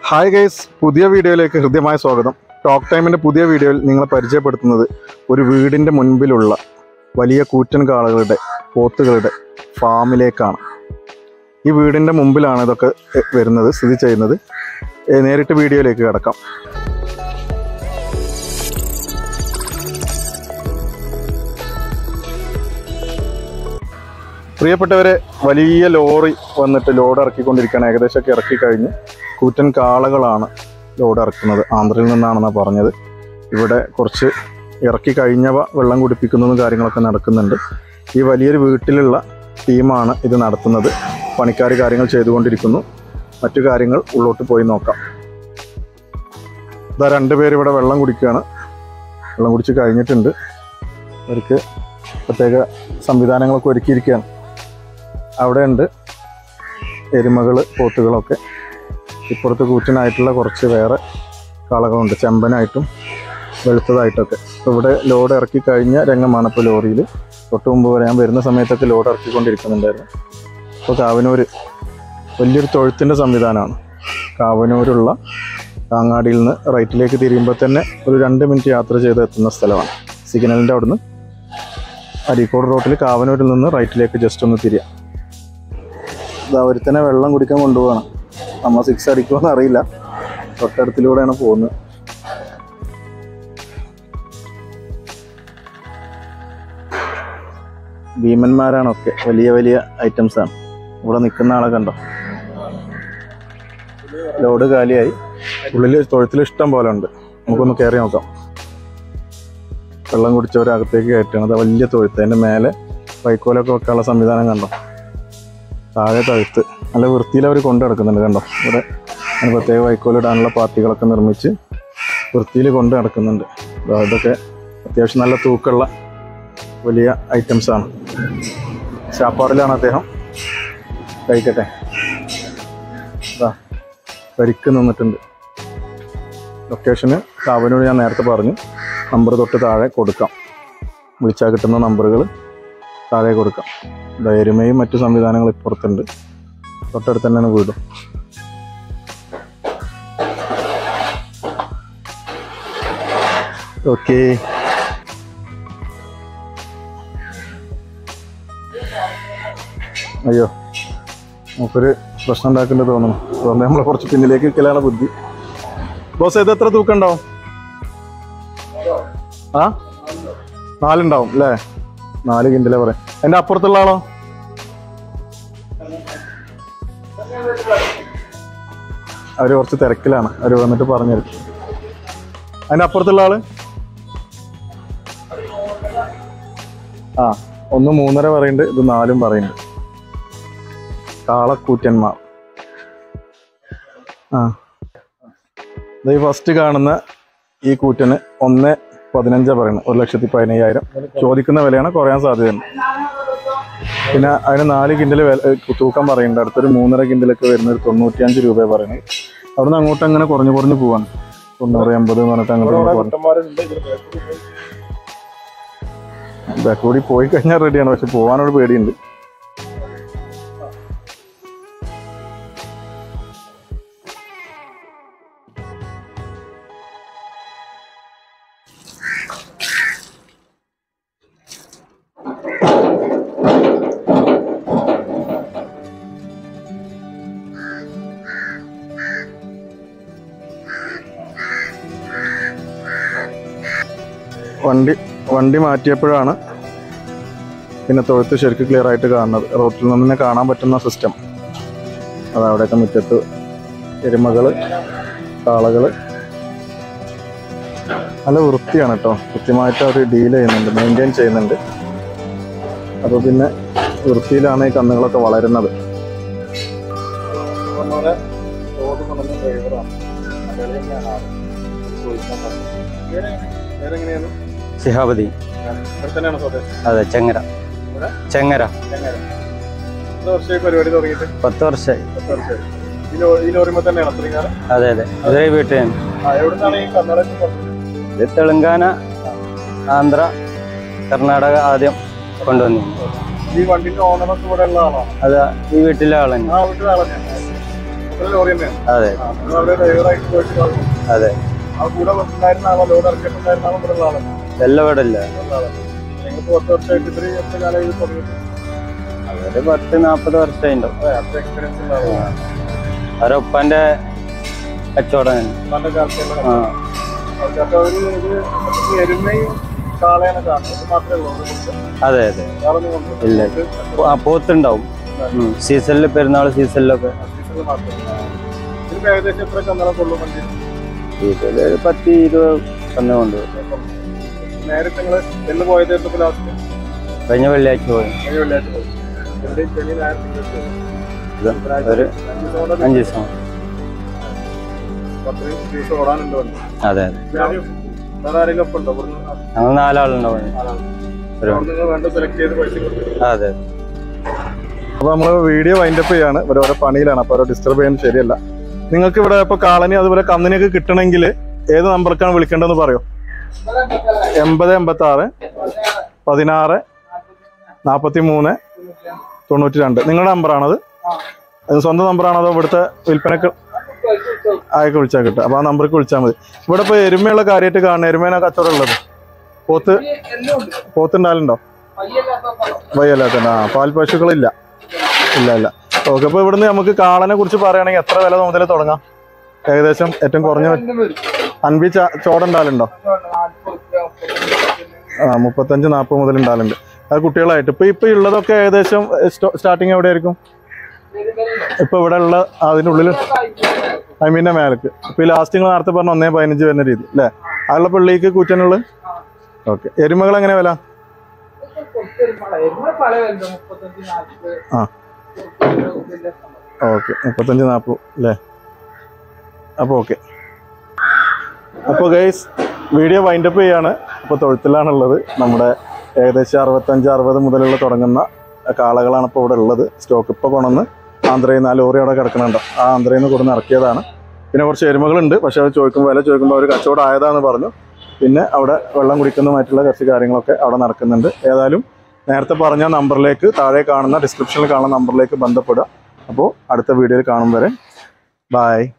Hi guys പുതിയ വീഡിയോയിലേക്ക് ഹൃദ്യമായ സ്വാഗതം ടോക്ക് ടൈമിൻ്റെ പുതിയ വീഡിയോയിൽ നിങ്ങളെ പരിചയപ്പെടുത്തുന്നത് ഒരു വീടിൻ്റെ മുൻപിലുള്ള വലിയ കൂറ്റൻ കാളകളുടെ പോത്തുകളുടെ ഫാമിലേക്കാണ് ഈ വീടിൻ്റെ മുമ്പിലാണ് ഇതൊക്കെ എ, വരുന്നത് സ്ഥിതി ചെയ്യുന്നത് എ, നേരിട്ട് വീഡിയോയിലേക്ക് കിടക്കാം പ്രിയപ്പെട്ടവരെ വലിയ ലോറി വന്നിട്ട് ലോഡ് ഇറക്കിക്കൊണ്ടിരിക്കുകയാണ് ഏകദേശമൊക്കെ ഇറക്കി കഴിഞ്ഞ് കൂറ്റൻ കാളകളാണ് ലോഡ് ഇറക്കുന്നത് ആന്ധ്രയിൽ നിന്നാണെന്നാണ് പറഞ്ഞത് ഇവിടെ കുറച്ച് ഇറക്കി കഴിഞ്ഞവ വെള്ളം കുടിപ്പിക്കുന്നതും കാര്യങ്ങളൊക്കെ നടക്കുന്നുണ്ട് ഈ വലിയൊരു വീട്ടിലുള്ള ടീമാണ് ഇത് നടത്തുന്നത് പണിക്കാർ കാര്യങ്ങൾ ചെയ്തുകൊണ്ടിരിക്കുന്നു മറ്റു കാര്യങ്ങൾ ഉള്ളോട്ട് പോയി നോക്കാം ഇതാ രണ്ടുപേര് ഇവിടെ വെള്ളം കുടിക്കുകയാണ് വെള്ളം കുടിച്ച് കഴിഞ്ഞിട്ടുണ്ട് അവർക്ക് പ്രത്യേക സംവിധാനങ്ങളൊക്കെ ഒരുക്കിയിരിക്കുകയാണ് അവിടെ ഉണ്ട് എരുമകൾ പോത്തുകളൊക്കെ ഇപ്പുറത്ത് കൂറ്റനായിട്ടുള്ള കുറച്ച് വേറെ കാളകളുണ്ട് ചെമ്പനായിട്ടും വെളുത്തതായിട്ടൊക്കെ അപ്പോൾ ഇവിടെ ലോഡ് ഇറക്കി കഴിഞ്ഞ രംഗമാണ് ഇപ്പോൾ ലോറിയിൽ തൊട്ട് മുമ്പ് വരെ ഞാൻ വരുന്ന സമയത്തൊക്കെ ലോഡ് ഇറക്കിക്കൊണ്ടിരിക്കുന്നുണ്ടായിരുന്നു അപ്പോൾ കാവനൂർ വലിയൊരു തൊഴുത്തിൻ്റെ സംവിധാനമാണ് കാവനൂരുള്ള കാങ്ങാടിയിൽ നിന്ന് റൈറ്റിലേക്ക് തിരിയുമ്പോൾ തന്നെ ഒരു രണ്ട് മിനിറ്റ് യാത്ര ചെയ്ത് എത്തുന്ന സ്ഥലമാണ് സിഗ്നലിൻ്റെ അവിടുന്ന് അരീക്കോട് റോട്ടിൽ കാവനൂരിൽ നിന്ന് റൈറ്റിലേക്ക് ജസ്റ്റ് ഒന്ന് തിരിയാം ഇതാ ഒരുത്തനെ വെള്ളം കുടിക്കാൻ കൊണ്ടുപോകണം നമ്മൾ സിക്സ് അടിക്കുമെന്ന് അറിയില്ല തൊട്ടടുത്തിലൂടെയാണ് പോകുന്നത് ഭീമന്മാരാണൊക്കെ വലിയ വലിയ ഐറ്റംസ് ആണ് ഇവിടെ നിൽക്കുന്ന ആളെ കണ്ടോ ലോഡ് കാലിയായി ഉള്ളിൽ തൊഴുത്തിൽ ഇഷ്ടം പോലെ ഉണ്ട് നമുക്കൊന്ന് കയറി നോക്കാം വെള്ളം കുടിച്ചവരകത്തേക്ക് കയറ്റണം അത് വലിയ തൊഴുത്ത് അതിൻ്റെ മേലെ വൈക്കോലൊക്കെ വെക്കാനുള്ള സംവിധാനം കണ്ടോ താഴെ തഴുത്ത് നല്ല വൃത്തിയിൽ അവർ കൊണ്ടു നടക്കുന്നുണ്ട് കണ്ടോ ഇവിടെ അതിന് പ്രത്യേക വൈക്കോലിടാനുള്ള പാത്തികളൊക്കെ നിർമ്മിച്ച് വൃത്തിയിൽ കൊണ്ട് നടക്കുന്നുണ്ട് ദാ ഇതൊക്കെ അത്യാവശ്യം നല്ല തൂക്കമുള്ള വലിയ ഐറ്റംസ് ആണ് ചാപ്പാറിലാണ് അദ്ദേഹം കഴിക്കട്ടെ ഇതാ പരിക്ക് നിന്നിട്ടുണ്ട് ലൊക്കേഷന് കാവനൂർ ഞാൻ നേരത്തെ പറഞ്ഞു നമ്പർ തൊട്ട് താഴെ കൊടുക്കാം വിളിച്ചാൽ കിട്ടുന്ന നമ്പറുകൾ താഴെ കൊടുക്കാം ഇതാ എരുമയും മറ്റു സംവിധാനങ്ങളും ഇപ്പുറത്തുണ്ട് തൊട്ടടുത്ത് തന്നെയാണ് വീട് ഓക്കേ അയ്യോ നമുക്കൊരു പ്രശ്നം ഉണ്ടാക്കേണ്ടത് തോന്നുന്നു അതുകൊണ്ട് നമ്മൾ കുറച്ച് പിന്നിലേക്ക് നിൽക്കലാണ് ബുദ്ധി ബോസ് ഇത് എത്ര തൂക്കം ഉണ്ടാവും ആ നാലുണ്ടാവും അല്ലേ നാല് കിൻഡലേ പറയാം എൻ്റെ അപ്പുറത്തുള്ള ആളോ അവര് കുറച്ച് തിരക്കിലാണ് അവര് വന്നിട്ട് പറഞ്ഞു തരും അതിന്റെ അപ്പുറത്തുള്ള ആള് ആ ഒന്ന് മൂന്നര പറയുന്നുണ്ട് ഇത് നാലും പറയുന്നുണ്ട് കാളക്കൂറ്റന്മാർ ആ ഇത് ഈ ഫസ്റ്റ് കാണുന്ന ഈ കൂറ്റന് ഒന്ന് പതിനഞ്ചാ പറയുന്നത് ഒരു ലക്ഷത്തി പതിനയ്യായിരം ചോദിക്കുന്ന വിലയാണ് കുറയാൻ സാധ്യതയുണ്ട് പിന്നെ അതിന് നാല് കിൻഡൽ തൂക്കം പറയുന്നുണ്ട് അടുത്തൊരു മൂന്നര കിൻഡലൊക്കെ വരുന്ന ഒരു തൊണ്ണൂറ്റിയഞ്ച് രൂപ പറയുന്നത് അവിടുന്ന് അങ്ങോട്ട് അങ്ങനെ കുറഞ്ഞു കുറഞ്ഞു പോവാണ് തൊണ്ണൂറ് എൺപത് എന്ന് പറഞ്ഞിട്ട് അങ്ങോട്ട് ഇങ്ങോട്ട് കുറഞ്ഞു ബാക്ക് കൂടി പോയി കഴിഞ്ഞാൽ റെഡിയാണ് പക്ഷെ പോകാനൊരു പേടിയുണ്ട് വണ്ടി വണ്ടി മാറ്റിയപ്പോഴാണ് പിന്നെ തൊഴുത്ത് ശരിക്കും ക്ലിയർ ആയിട്ട് കാണുന്നത് റോട്ടിൽ നിന്ന് തന്നെ കാണാൻ പറ്റുന്ന സിസ്റ്റം അത് അവിടെയൊക്കെ മുറ്റത്ത് എരുമകള് കാളകള് നല്ല വൃത്തിയാണ് കേട്ടോ കൃത്യമായിട്ട് അവർ ഡീൽ ചെയ്യുന്നുണ്ട് മെയിൻറ്റെയിൻ ചെയ്യുന്നുണ്ട് അപ്പോൾ പിന്നെ വൃത്തിയിലാണ് ഈ കന്നുകളൊക്കെ വളരുന്നത് ശിഹാബതി അതെ ചെങ്ങര ചെങ്ങര പരിപാടി തുടങ്ങിയിട്ട് പത്ത് വർഷമായി പത്ത് വർഷമായി ഈ ലോ- ഈ ലോറിമ തന്നെയാണ് അത്രയും കാലം അതെ അതെ ഇതേ വീട്ടിൽ ആ എവിടുന്നാണ് ഈ കന്നഡൊക്കെ കൊണ്ടുവരുന്നത്? ഇത് തെലുങ്കാന ആന്ധ്ര കർണാടക ആദ്യം കൊണ്ടുവന്നു ഈ വണ്ടിന്റെ ഓണറൊക്കെ ഇവിടെ ഉള്ള ആളാണ് അത് ഈ വീട്ടിലെ ആൾ തന്നെ ആ വീട്ടിലെ ആളെ ഒരു ലോറി തന്നെയാണ് അതെ ആ, നിങ്ങൾ അവിടെ ഡ്രൈവറായിട്ട് പോയിട്ട് കാണും. അതെ ആ കൂടെ ഉണ്ടായിരുന്ന ആളോ ലോഡ് ഇറക്കിയിട്ടുണ്ടായിരുന്ന ആളോ ഇവിടെ ഉള്ള ആളാണ് എല്ലാം ഇവിടെ ഇല്ല ഉള്ള ആളാണ് നിങ്ങൾക്ക് പത്ത് വർഷമായിട്ട് ഇത്രയും എത്ര കാലം ഇത് തുടങ്ങിയിട്ട് അവര് പത്ത് നാപ്പത് വർഷമായിട്ടുണ്ടാവും അതെ അത്ര എക്സ്പീരിയൻസ് ഉള്ള ആളാണ് അവരെ ഉപ്പാന്റെ കച്ചവടം തന്നെ. നല്ല കാലത്തുള്ള ആ അപ്പൊ ഒരു ഇത് ഈ എരുമയും കാളയാണ് കാണുന്നത് ഇത് മാത്രമേ ഉള്ളൂ ഇവിടെ കൊടുക്കുക. അതെ അതെ വേറെ ഒന്നും കൊണ്ടുവരില്ല. ഇല്ല ഇത് ആ പോത്തുണ്ടാവും ഉം. സീസണില് പെരുന്നാൾ സീസണിലൊക്കെ സീസണിൽ മാത്രമേ ഇതിപ്പോ ഏകദേശം എത്ര കന്നട കൊള്ളും വണ്ടി ഇതില് ഒരു പത്ത് ഇരുപത് തന്നെ കൊണ്ട് നേരിട്ട് നിങ്ങള് എന്ന് പോയതായിരുന്നു ഇപ്പൊ ലാസ്റ്റ് കഴിഞ്ഞ വെള്ളിയാഴ്ച പോയി കഴിഞ്ഞ വെള്ളിയാഴ്ച പോയി വെള്ളി ശനി ഞായർ തിങ്കൾ പോയി. ഇത് ഒരാഴ്ച ഒരു അഞ്ച് ദിവസം കൊണ്ട് അഞ്ച് ദിവസം പത്രയും ദിവസം ഓടാനുണ്ട് വണ്ടി അതെ അതെ വേറെ വേറെ ആരെങ്കിലും ഒപ്പം ഉണ്ടോ ഇവിടുന്ന് ഞങ്ങൾ നാലാളുണ്ടാവും ആളാണ് ഒരു അവിടെ നിങ്ങൾ വേണ്ട സെലക്ട് ചെയ്ത് പൈസ കൊടുക്കും അതെ അപ്പൊ നമ്മള് വീഡിയോ വൈൻഡപ്പ് ചെയ്യാണ് ഇവരെ ഓരോ പണിയിലാണ് അപ്പൊ അവരെ ഡിസ്റ്റർബ് ചെയ്യാൻ ശരിയല്ല നിങ്ങൾക്ക് ഇവിടെ ഇപ്പൊ കാളനി അതുപോലെ കന്നിനൊക്കെ കിട്ടണമെങ്കിൽ ഏത് നമ്പറിലേക്കാണ് വിളിക്കേണ്ടതെന്ന് പറയോ എൺപത് എൺപത്തി ആറ് പതിനാറ് നാൽപ്പത്തി മൂന്ന് തൊണ്ണൂറ്റി രണ്ട് നിങ്ങളുടെ നമ്പറാണത് അത് സ്വന്തം നമ്പറാണോ അതോ ഇവിടുത്തെ വിൽപ്പനക്ക് ആയൊക്കെ വിളിച്ചാൽ കിട്ടും അപ്പൊ ആ നമ്പർക്ക് വിളിച്ചാൽ മതി ഇവിടെ ഇപ്പൊ എരുമയുള്ള കാര്യമായിട്ട് കാണുന്ന എരുമേന കച്ചവടം ഉള്ളത് പോത്ത് പോത്തുണ്ടാലുണ്ടോ വയ്യല്ലാത്ത ആ പാൽ പശുക്കളില്ല ഇല്ല ഇല്ല ഓക്കെ അപ്പൊ ഇവിടുന്ന് നമുക്ക് കാളനെ കുറിച്ച് പറയുകയാണെങ്കിൽ എത്ര വില മുതൽ തുടങ്ങാം ഏകദേശം ഏറ്റവും കുറഞ്ഞ അൻപി ചോടുണ്ടാലുണ്ടോ ആ മുപ്പത്തഞ്ച് നാൽപ്പത് മുതൽ ഉണ്ടാലുണ്ട് അത് കുട്ടികളായിട്ട് ഇപ്പൊ ഇപ്പൊ ഉള്ളതൊക്കെ ഏകദേശം സ്റ്റാർട്ടിങ് എവിടെയായിരിക്കും ഇപ്പൊ ഇവിടെ ഉള്ള അതിന്റെ ഉള്ളിൽ അമീന്റെ മേലക്ക് ഇപ്പൊ ഈ ലാസ്റ്റ് നിങ്ങൾ നേരത്തെ പറഞ്ഞ ഒന്നേ പതിനഞ്ച് വരുന്ന രീതി അല്ലേ അതുള്ള പള്ളിക്ക് കൂറ്റാനുള്ളത് ഓക്കെ എരുമകൾ എങ്ങനെ വില ആ ഓക്കെ മുപ്പത്തഞ്ച് നാൽപ്പത് അല്ലേ അപ്പോൾ ഓക്കെ അപ്പോൾ ഗൈസ് വീഡിയോ വൈൻഡപ്പ് ചെയ്യാണ് അപ്പോൾ തൊഴുത്തിലാണുള്ളത് നമ്മുടെ ഏകദേശം അറുപത്തഞ്ച് അറുപത് മുതലുള്ള തുടങ്ങുന്ന കാളകളാണ് ഇപ്പോൾ ഇവിടെ ഉള്ളത് സ്റ്റോക്ക് ഇപ്പോൾ കൊണ്ടുവന്ന് ആന്ധ്രയിൽ നിന്ന് ആ ലോറി അവിടെ കിടക്കുന്നുണ്ടോ ആ ആന്ധ്രയിൽ നിന്ന് കൊടുന്ന് ഇറക്കിയതാണ് പിന്നെ കുറച്ച് എരുമകളുണ്ട് പക്ഷേ അത് ചോദിക്കുമ്പോൾ വില ചോദിക്കുമ്പോൾ അവർ കച്ചവടം ആയതാന്ന് പറഞ്ഞു പിന്നെ അവിടെ വെള്ളം കുടിക്കുന്നതുമായിട്ടുള്ള കുറച്ച് കാര്യങ്ങളൊക്കെ അവിടെ നടക്കുന്നുണ്ട് ഏതായാലും നേരത്തെ പറഞ്ഞ നമ്പറിലേക്ക് താഴെ കാണുന്ന ഡിസ്ക്രിപ്ഷനിൽ കാണുന്ന നമ്പറിലേക്ക് ബന്ധപ്പെടുക അപ്പോൾ അടുത്ത വീഡിയോയിൽ കാണും വരെ ബായ്